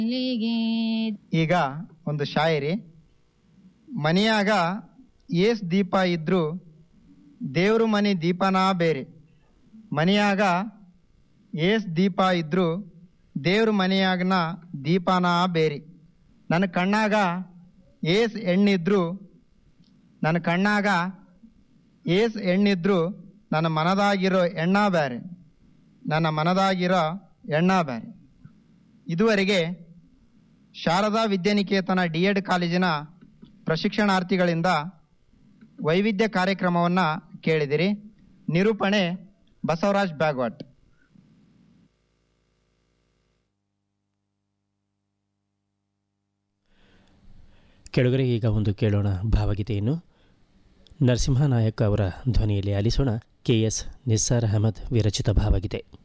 ಮಲ್ಲಿಗೆ ಈಗ ಒಂದು ಶಾಯರಿ ಮನೆಯಾಗ ಏಸ್ ದೀಪ ಇದ್ರು ದೇವ್ರ ಮನೆ ದೀಪನಾ ಬೇರೆ ಮನೆಯಾಗ ಏಸ್ ದೀಪ ಇದ್ರು ದೇವ್ರ ಮನೆಯಾಗನ ದೀಪನಾ ಬೇರೆ ನನ್ನ ಕಣ್ಣಾಗ ಏಸ್ ಎಣ್ಣಿದ್ರು ನನ್ನ ಕಣ್ಣಾಗ ಏಸ್ ಎಣ್ಣಿದ್ರು ನನ್ನ ಮನದಾಗಿರೋ ಎಣ್ಣ ಬೇರೆ ನನ್ನ ಮನದಾಗಿರೋ ಎಣ್ಣ ಬೇರೆ ಇದುವರೆಗೆ ಶಾರದಾ ವಿದ್ಯಾನಿಕೇತನ ಡಿ ಎಡ್ ಕಾಲೇಜಿನ ಪ್ರಶಿಕ್ಷಣಾರ್ಥಿಗಳಿಂದ ವೈವಿಧ್ಯ ಕಾರ್ಯಕ್ರಮವನ್ನು ಕೇಳಿದಿರಿ ನಿರೂಪಣೆ ಬಸವರಾಜ್ ಬ್ಯಾಗ್ವಾಟ್ ಕೆಳಗರೆ ಈಗ ಒಂದು ಕೇಳೋಣ ಭಾವಗೀತೆಯನ್ನು ನರಸಿಂಹ ನಾಯಕ್ ಅವರ ಧ್ವನಿಯಲ್ಲಿ ಆಲಿಸೋಣ ಕೆ ಎಸ್ ನಿಸ್ಸಾರ್ ಅಹಮದ್ ವಿರಚಿತ ಭಾವಗೀತೆ